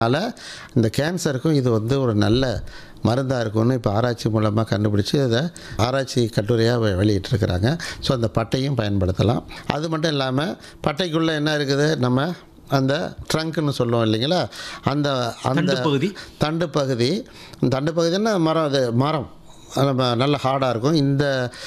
அதனால் இந்த கேன்சருக்கும் இது வந்து ஒரு நல்ல மருந்தாக இருக்கும்னு இப்போ ஆராய்ச்சி மூலமாக கண்டுபிடிச்சி அதை ஆராய்ச்சி கட்டுரையாக வெ- வெளியிட்டிருக்கிறாங்க ஸோ அந்த பட்டையும் பயன்படுத்தலாம் அது மட்டும் இல்லாமல் பட்டைக்குள்ளே என்ன இருக்குது நம்ம அந்த ட்ரங்க்னு சொல்லுவோம் இல்லைங்களா அந்த அந்த தண்டு பகுதி? தண்டு பகுதி தண்டு பகுதின்னா மரம் அது மரம் அது நம்ம நல்ல ஹார்டாக இருக்கும் இந்த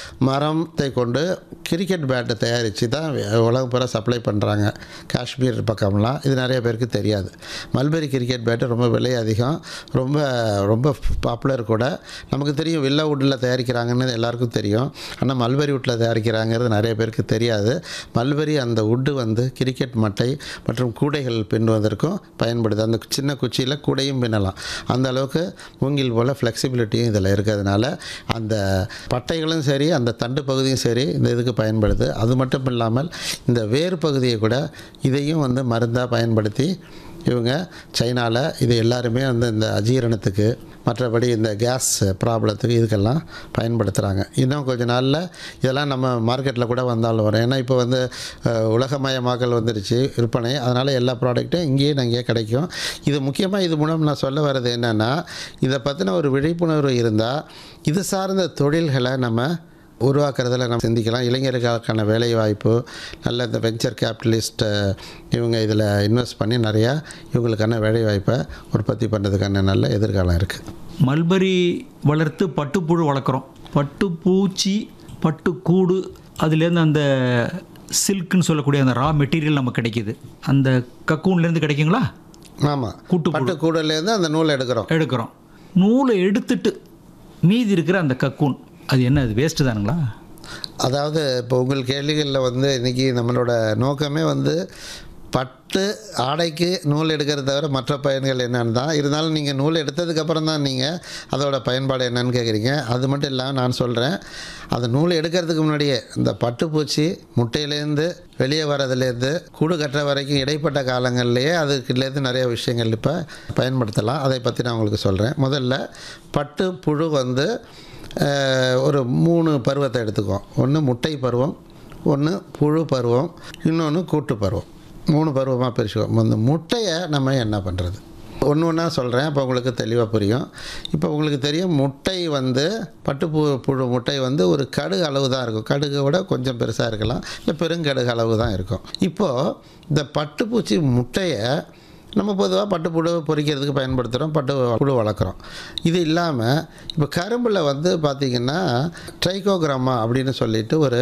மரத்தை கொண்டு கிரிக்கெட் பேட்டை தயாரித்து தான் உலகம் பூரா சப்ளை பண்ணுறாங்க காஷ்மீர் பக்கம்லாம் இது நிறைய பேருக்கு தெரியாது மல்பெரி கிரிக்கெட் பேட்டு ரொம்ப விலை அதிகம் ரொம்ப ரொம்ப பாப்புலர் கூட நமக்கு தெரியும் வில்லா வுட்டில் தயாரிக்கிறாங்கன்னு எல்லாருக்கும் தெரியும் ஆனால் மல்பெரி வுட்டில் தயாரிக்கிறாங்கிறது நிறைய பேருக்கு தெரியாது மல்பெரி அந்த வுட்டு வந்து கிரிக்கெட் மட்டை மற்றும் கூடைகள் பின்னுவதற்கும் பயன்படுது அந்த சின்ன குச்சியில் கூடையும் பின்னலாம் அந்த அளவுக்கு மூங்கில் போல் ஃப்ளெக்சிபிலிட்டியும் இதில் இருக்கிறதுனால அந்த பட்டைகளும் சரி அந்த தண்டு பகுதியும் சரி இந்த இதுக்கு பயன்படுது அது மட்டும் இல்லாமல் இந்த வேர் பகுதியை கூட இதையும் வந்து மருந்தாக பயன்படுத்தி இவங்க சைனாவில் இது எல்லாருமே வந்து இந்த அஜீரணத்துக்கு மற்றபடி இந்த கேஸ் ப்ராப்ளத்துக்கு இதுக்கெல்லாம் பயன்படுத்துகிறாங்க இன்னும் கொஞ்ச நாளில் இதெல்லாம் நம்ம மார்க்கெட்டில் கூட வந்தாலும் வரும் ஏன்னா இப்போ வந்து அஹ், உலகமயமாக்கல் வந்துருச்சு விற்பனை அதனால் எல்லா ப்ராடக்ட்டும் இங்கேயே இங்கேயே கிடைக்கும் இது முக்கியமாக இது மூலம் நான் சொல்ல வர்றது என்னென்னா இதை பற்றின ஒரு விழிப்புணர்வு இருந்தால் இது சார்ந்த தொழில்களை நம்ம உருவாக்குறதுல நம்ம சிந்திக்கலாம் இளைஞர்களுக்கான வேலை வாய்ப்பு நல்ல இந்த வெஞ்சர் கேபிட்டலிஸ்ட் இவங்க இதில் இன்வெஸ்ட் பண்ணி நிறையா இவங்களுக்கான வேலை வாய்ப்பை உற்பத்தி பண்ணுறதுக்கான நல்ல எதிர்காலம் இருக்குது மல்பரி வளர்த்து பட்டுப்புழு வளர்க்குறோம் பட்டுப்பூச்சி பட்டுக்கூடு அதுலேருந்து அந்த சில்க்குன்னு சொல்லக்கூடிய அந்த ரா மெட்டீரியல் நமக்கு கிடைக்குது அந்த கக்கூன்லேருந்து கிடைக்குங்களா ஆமாம் கூட்டுப்புழு. பட்டு கூடலேருந்து அந்த நூல் எடுக்கிறோம் எடுக்கிறோம் நூலை எடுத்துட்டு மீதி இருக்கிற அந்த கக்கூன் அது என்ன அது வேஸ்ட்டு தானுங்களா அதாவது இப்போ உங்கள் கேள்விகளில் வந்து இன்றைக்கி நம்மளோட நோக்கமே வந்து பட்டு ஆடைக்கு நூல் எடுக்கிறத தவிர மற்ற பயன்கள் என்னன்னு தான் இருந்தாலும் நீங்கள் நூல் எடுத்ததுக்கப்புறம் தான் நீங்கள் அதோட பயன்பாடு என்னன்னு கேட்குறீங்க அது மட்டும் இல்லாமல் நான் சொல்கிறேன் அந்த நூல் எடுக்கிறதுக்கு முன்னாடியே இந்த பட்டுப்பூச்சி முட்டையிலேருந்து வெளியே வர்றதுலேருந்து கூடு கட்டுற வரைக்கும் இடைப்பட்ட காலங்கள்லேயே அதுக்குலேருந்து நிறைய விஷயங்கள் இப்போ பயன்படுத்தலாம் அதை பற்றி நான் உங்களுக்கு சொல்கிறேன் முதல்ல பட்டு புழு வந்து அஹ், ஒரு மூணு பருவத்தை எடுத்துக்குவோம் ஒன்று முட்டை பருவம் ஒன்று புழு பருவம் இன்னொன்று கூட்டு பருவம் மூணு பருவமாக பிரிச்சுக்குவோம் இந்த முட்டையை நம்ம என்ன பண்ணுறது ஒன்று ஒன்றா சொல்கிறேன் அப்போ உங்களுக்கு தெளிவாக புரியும் இப்போ உங்களுக்கு தெரியும் முட்டை வந்து பட்டுப்பூ புழு முட்டை வந்து ஒரு கடுகு அளவு தான் இருக்கும் கடுகை விட கொஞ்சம் பெருசாக இருக்கலாம் இல்லை பெருங்கடுகு அளவு தான் இருக்கும் இப்போது இந்த பட்டுப்பூச்சி முட்டையை நம்ம பொதுவாக பட்டுப்புழு பொரிக்கிறதுக்கு பயன்படுத்துகிறோம் பட்டு புழு வளர்க்குறோம் இது இல்லாமல் இப்போ கரும்பில் வந்து பார்த்திங்கன்னா ட்ரைகோகிராமா அப்படின்னு சொல்லிட்டு ஒரு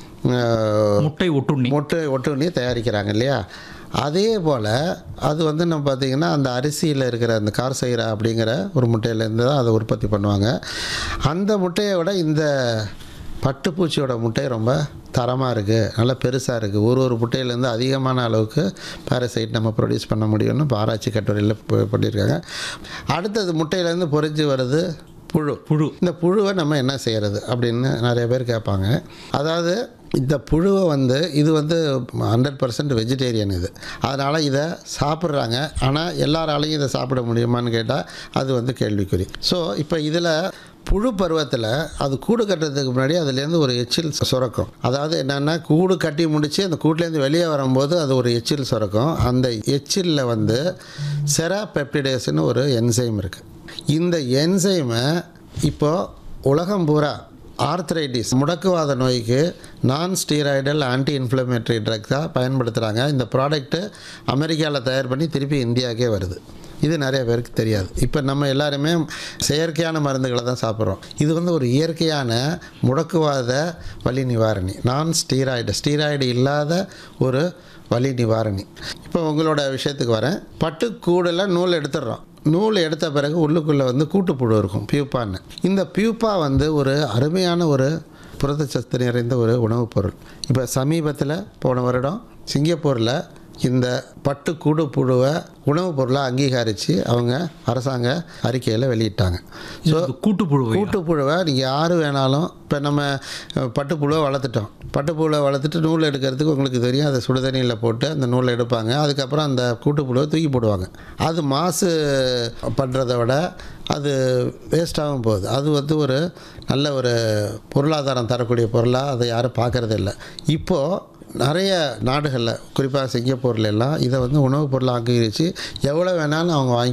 அஹ், முட்டை ஒட்டுண்ணி மொட்டு ஒட்டுண்ணி தயாரிக்கிறாங்க இல்லையா அதே போல் அது வந்து நம்ம பார்த்திங்கன்னா அந்த அரிசியில் இருக்கிற அந்த கார்சைரா அப்படிங்கிற ஒரு முட்டையிலேருந்து தான் அதை உற்பத்தி பண்ணுவாங்க அந்த முட்டையை விட இந்த பட்டுப்பூச்சியோட முட்டை ரொம்ப தரமாக இருக்குது நல்லா பெருசாக இருக்குது ஒரு ஒரு முட்டையிலேருந்து அதிகமான அளவுக்கு பாரசைட் நம்ம ப்ரொடியூஸ் பண்ண முடியும்னு இப்போ ஆராய்ச்சி கட்டுரையில் ப- பண்ணியிருக்காங்க அடுத்தது முட்டையிலேருந்து பொரிஞ்சு வருது புழு புழு இந்த புழுவை நம்ம என்ன செய்கிறது அப்படின்னு நிறைய பேர் கேட்பாங்க அதாவது இந்த புழுவை வந்து இது வந்து ஹண்ட்ரட் பர்சன்ட் வெஜிடேரியன் இது அதனால் இதை சாப்பிட்றாங்க ஆனால் எல்லாராலையும் இதை சாப்பிட முடியுமான்னு கேட்டால் அது வந்து கேள்விக்குறி ஸோ இப்போ இதில் புழு பருவத்தில் அது கூடு கட்டுறதுக்கு முன்னாடி அதுலேருந்து ஒரு எச்சில் சுரக்கும் அதாவது என்னென்னா கூடு கட்டி முடித்து அந்த கூட்டிலேருந்து வெளியே வரும்போது அது ஒரு எச்சில் சுரக்கும் அந்த எச்சிலில் வந்து செரா பெப்டிடேஸ்னு ஒரு என்சைம் இருக்குது இந்த என்சைமை இப்போ உலகம் பூரா ஆர்த்ரைட்டிஸ் முடக்குவாத நோய்க்கு நான் ஸ்டீராய்டல் ஆன்டி இன்ஃப்ளமேட்டரி ட்ரக்ஸாக பயன்படுத்துகிறாங்க இந்த ப்ராடக்ட்டு அமெரிக்காவில் தயார் பண்ணி திருப்பி இந்தியாவுக்கே வருது இது நிறைய பேருக்கு தெரியாது இப்போ நம்ம எல்லாருமே செயற்கையான மருந்துகளை தான் சாப்பிட்றோம் இது வந்து ஒரு இயற்கையான முடக்குவாத வலி நிவாரணி நான் ஸ்டீராய்டு ஸ்டீராய்டு இல்லாத ஒரு வலி நிவாரணி இப்போ உங்களோட விஷயத்துக்கு வரேன் பட்டுக்கூடில் நூல் எடுத்துடுறோம் நூல் எடுத்த பிறகு உள்ளுக்குள்ளே வந்து கூட்டுப்புழு இருக்கும் பியூப்பான்னு இந்த பியூப்பா வந்து ஒரு அருமையான ஒரு புரதச்சத்து நிறைந்த ஒரு உணவுப் பொருள் இப்போ சமீபத்தில் போன வருடம் சிங்கப்பூரில் இந்த பட்டு கூடு புழுவை உணவுப் பொருளாக அங்கீகரித்து அவங்க அரசாங்க அறிக்கையில் வெளியிட்டாங்க ஸோ கூட்டுப்புழு கூட்டுப்புழுவை நீங்கள் யார் வேணாலும் இப்போ நம்ம அஹ், பட்டுப்புழுவை வளர்த்துட்டோம் பட்டுப்புழுவை வளர்த்துட்டு நூல் எடுக்கிறதுக்கு உங்களுக்கு தெரியும் அதை சுடுதண்ணியில் போட்டு அந்த நூலை எடுப்பாங்க அதுக்கப்புறம் அந்த கூட்டுப்புழுவை தூக்கி போடுவாங்க அது மாசு பண்ணுறத விட அது வேஸ்ட்டாகவும் போகுது அது வந்து ஒரு நல்ல ஒரு பொருளாதாரம் தரக்கூடிய பொருளாக அதை யாரும் பார்க்கறது இல்லை இப்போது நிறைய நாடுகளில் குறிப்பாக சிங்கப்பூர்ல எல்லாம் இதை வந்து உணவுப் பொருளாக அங்கீகரித்து எவ்வளோ வேணாலும் அவங்க வாங்கி